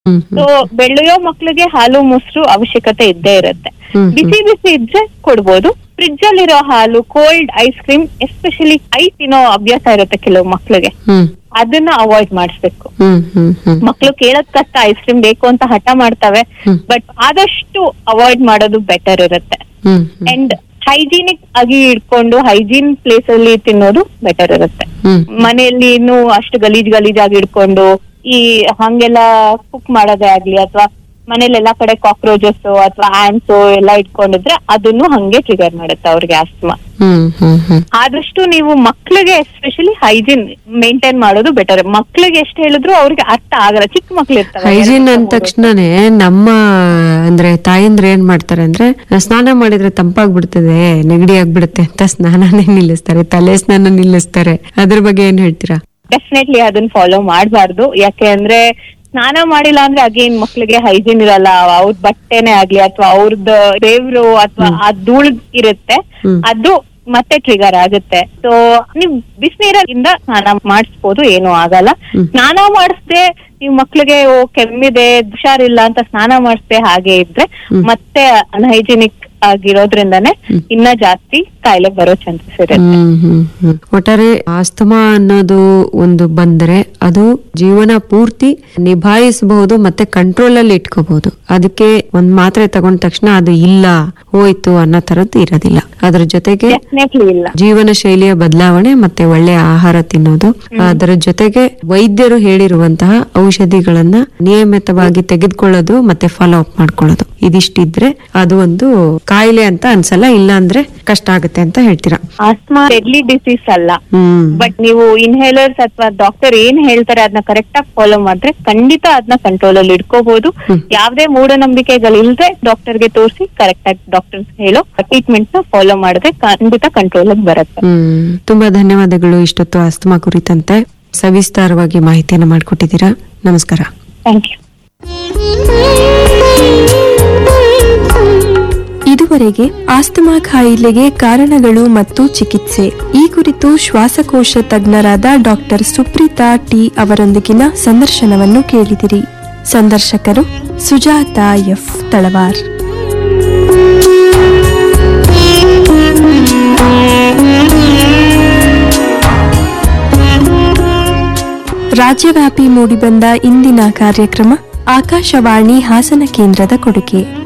ಹ್ಮ್ so ಬೆಳೆಯೋ ಮಕ್ಳಿಗೆ ಹಾಲು ಮೊಸರು ಅವಶ್ಯಕತೆ ಇದ್ದೇ ಇರುತ್ತೆ ಹ್ಮ್, ಬಿಸಿ ಬಿಸಿ ಇದ್ರೆ ಕೊಡ್ಬೋದು ಫ್ರಿಡ್ಜ್ ಅಲ್ಲಿರೋ ಹಾಲು cold ice cream especially ice ತಿನ್ನೋ ಅಭ್ಯಾಸ ಇರುತ್ತೆ ಕೆಲವು ಮಕ್ಳಿಗೆ ಹ್ಮ್ ಅದನ್ನ ಅವಾಯ್ಡ್ ಮಾಡಿಸ್ಬೇಕು ಹ್ಮ್ ಹ್ಮ್ ಹ್ಮ್ ಮಕ್ಳು ಕೇಳದ್ ಕಷ್ಟ ಐಸ್ ಕ್ರೀಮ್ ಬೇಕು ಅಂತ ಹಠ ಮಾಡ್ತವೆ ಹ್ಮ್. ಬಟ್ ಆದಷ್ಟು ಅವಾಯ್ಡ್ ಮಾಡೋದು ಬೆಟರ್ ಇರುತ್ತೆ ಹ್ಮ್ ಹ್ಮ್ ಅಂಡ್ ಹೈಜೀನಿಕ್ ಆಗಿ ಇಟ್ಕೊಂಡು ಹೈಜೀನ್ ಪ್ಲೇಸ್ ಅಲ್ಲಿ ತಿನ್ನೋದು ಬೆಟರ್ ಇರುತ್ತೆ ಹ್ಮ್ ಮನೆಯಲ್ಲಿ ಇನ್ನು ಅಷ್ಟು ಗಲೀಜ್ ಗಲೀಜಾಗಿ ಇಟ್ಕೊಂಡು ಈ ಹಂಗೆಲ್ಲ ಕುಕ್ ಮಾಡೋದೇ ಆಗ್ಲಿ ಅಥವಾ ಮನೇಲಿ ಎಲ್ಲಾ ಕಡೆ ಕಾಕ್ರೋಚಸ್ ಅಥವಾ ಆಂಟ್ಸ್ ಎಲ್ಲ ಇಟ್ಕೊಂಡಿದ್ರೆ ಅದನ್ನು ಹಂಗೆ ಟ್ರಿಗರ್ ಮಾಡುತ್ತೆ ಅವ್ರಿಗೆ ಆಸ್ತಮಾ ಹ್ಮ್ ಹ್ಮ್ ಹ್ಮ್ ಆದಷ್ಟು ನೀವು ಮಕ್ಳಿಗೆ ಎಸ್ಪೆಷಲಿ ಹೈಜೀನ್ ಮೇಂಟೈನ್ ಮಾಡೋದು ಬೆಟರ್ ಮಕ್ಳಿಗೆ ಎಷ್ಟು ಹೇಳಿದ್ರು ಅವ್ರಿಗೆ ಅರ್ಥ ಆಗಲ್ಲ ಚಿಕ್ಕ ಮಕ್ಳು ಇರ್ತವೆ ಹೈಜೀನ್ ಎರಡು ಅಂದ ಮೂರು. ತಕ್ಷಣನೇ ನಮ್ಮ ಅಂದ್ರೆ ತಾಯಂದ್ರೆ ಏನ್ ಮಾಡ್ತಾರೆ ಅಂದ್ರೆ ಸ್ನಾನ ಮಾಡಿದ್ರೆ ತಂಪಾಗ್ಬಿಡ್ತದೆ ನೆಗಡಿ ಆಗ್ಬಿಡುತ್ತೆ ಅಂತ ಸ್ನಾನನೇ ನಿಲ್ಲಿಸ್ತಾರೆ ತಲೆ ಸ್ನಾನ ನಿಲ್ಲಿಸ್ತಾರೆ ಅದ್ರ ಬಗ್ಗೆ ಏನ್ ಹೇಳ್ತೀರಾ ಡೆಫಿನೆಟ್ಲಿ ಅದನ್ನ ಫಾಲೋ ಮಾಡಬಾರ್ದು ಯಾಕೆ ಅಂದ್ರೆ ಸ್ನಾನ ಮಾಡಿಲ್ಲ ಅಂದ್ರೆ ಅಗೇನ್ ಮಕ್ಳಿಗೆ ಹೈಜೀನ್ ಇರಲ್ಲ ಅವ್ರ ಬಟ್ಟೆನೆ ಆಗ್ಲಿ ಅಥವಾ ಅವ್ರದ್ದು ಬೇವ್ರು ಅಥವಾ ಆ ಧೂಳ್ ಇರುತ್ತೆ ಹ್ಮ್. ಅದು ಮತ್ತೆ ಟ್ರಿಗರ್ ಆಗುತ್ತೆ ಸೊ ನೀವ್ ಬಿಸಿನೀರಿಂದ ಸ್ನಾನ ಮಾಡಿಸ್ಬೋದು ಏನು ಆಗಲ್ಲ ಹ್ಮ್. ಸ್ನಾನ ಮಾಡಿಸ್ದೆ ನೀವ್ ಮಕ್ಳಿಗೆ ಓ ಕೆಮ್ಮಿದೆ ಹುಷಾರಿಲ್ಲ ಅಂತ ಸ್ನಾನ ಮಾಡಿಸ್ದೆ ಹಾಗೆ ಇದ್ರೆ ಹ್ಮ್. ಮತ್ತೆ ಅನ್ಹೈಜಿನಿಕ್ ಆಗಿರೋದ್ರಿಂದಾನೇ ಹ್ಮ್. ಇನ್ನ ಜಾಸ್ತಿ ಕಾಯಿಲೆ ಬರೋ ಚಾನ್ಸಸ್ ಇರುತ್ತೆ ಹ್ಮ್ ಹ್ಮ್ ಹ್ಮ್ ಒಟ್ಟಾರೆ ಆಸ್ತಮಾ ಅನ್ನೋದು ಒಂದು ಬಂದ್ರೆ ಅದು ಜೀವನ ಪೂರ್ತಿ ನಿಭಾಯಿಸಬಹುದು ಮತ್ತೆ ಕಂಟ್ರೋಲ್ ಅಲ್ಲಿ ಇಟ್ಕೋಬಹುದು ಅದಕ್ಕೆ ಒಂದ್ ಮಾತ್ರೆ ತಗೊಂಡ ತಕ್ಷಣ ಅದು ಇಲ್ಲ ಹೋಯ್ತು ಅನ್ನೋ ತರದ್ದು ಇರೋದಿಲ್ಲ ಅದ್ರ ಜೊತೆಗೆ ಡೆಫಿನೆಟ್ಲಿ ಇಲ್ಲ ಜೀವನ ಶೈಲಿಯ ಬದಲಾವಣೆ ಮತ್ತೆ ಒಳ್ಳೆಯ ಆಹಾರ ತಿನ್ನೋದು ಅದರ ಜೊತೆಗೆ ವೈದ್ಯರು ಹೇಳಿರುವಂತಹ ಔಷಧಿಗಳನ್ನ ನಿಯಮಿತವಾಗಿ ತೆಗೆದುಕೊಳ್ಳೋದು ಮತ್ತೆ ಫಾಲೋ ಅಪ್ ಮಾಡ್ಕೊಳ್ಳೋದು ಇದಿಷ್ಟಿದ್ರೆ ಅದು ಒಂದು ಕಾಯಿಲೆ ಅಂತ ಅನ್ಸಲ್ಲ ಇಲ್ಲ ಅಂದ್ರೆ ಕಷ್ಟ ಆಗುತ್ತೆ ಅಂತ ಹೇಳ್ತೀರಾ ಆಸ್ಮಾ ಡೆಡ್ಲಿ ಡಿಸೀಸ್ ಅಲ್ಲ ಹ್ಮ್ ಬಟ್ ನೀವು ಇನ್ಹೇಲರ್ಸ್ ಅಥವಾ ಡಾಕ್ಟರ್ ಏನ್ ಹೇಳ್ತಾರೆ ಅದನ್ನ ಕರೆಕ್ಟ್ ಆಗಿ ಫಾಲೋ ಮಾಡಿದ್ರೆ ಖಂಡಿತ ಅದನ್ನ ಕಂಟ್ರೋಲ್ ಅಲ್ಲಿ ಇಟ್ಕೋಬಹುದು ಹ್ಮ್. ಯಾವ್ದೇ ಮೂಢನಂಬಿಕೆಗಳಿಲ್ದೆ ಡಾಕ್ಟರ್ಗೆ ತೋರಿಸಿ ಕರೆಕ್ಟ್ ಆಗಿ ಡಾಕ್ಟರ್ಸ್ ಹೇಳೋ ಟ್ರೀಟ್ಮೆಂಟ್ ನ ಫಾಲೋ ಮಾಡಿದ್ರೆ ಖಂಡಿತ ಕಂಟ್ರೋಲ್ ಅಲ್ಲಿ ಬರುತ್ತೆ ಹ್ಮ್ ತುಂಬಾ ಧನ್ಯವಾದಗಳು ಇಷ್ಟೊತ್ತು ಆಸ್ತಮಾ ಕುರಿತಂತೆ ಸವಿಸ್ತಾರವಾಗಿ ಮಾಹಿತಿಯನ್ನು ಮಾಡಿಕೊಟ್ಟಿದ್ದೀರಾ ನಮಸ್ಕಾರ ಥ್ಯಾಂಕ್ ಯು ಇದುವರೆಗೆ ಆಸ್ತಮಾ ಕಾಯಿಲೆಗೆ ಕಾರಣಗಳು ಮತ್ತು ಚಿಕಿತ್ಸೆ ಈ ಕುರಿತು ಶ್ವಾಸಕೋಶ ತಜ್ಞರಾದ ಡಾಕ್ಟರ್ ಸುಪ್ರೀತಾ ಟಿ ಅವರೊಂದಿಗಿನ ಸಂದರ್ಶನವನ್ನು ಕೇಳಿದಿರಿ ಸಂದರ್ಶಕರು ಸುಜಾತ ಎಫ್ ತಳವಾರ್ ರಾಜ್ಯವ್ಯಾಪಿ ಮೂಡಿಬಂದ ಇಂದಿನ ಕಾರ್ಯಕ್ರಮ ಆಕಾಶವಾಣಿ ಹಾಸನ ಕೇಂದ್ರದ ಕೊಡುಗೆ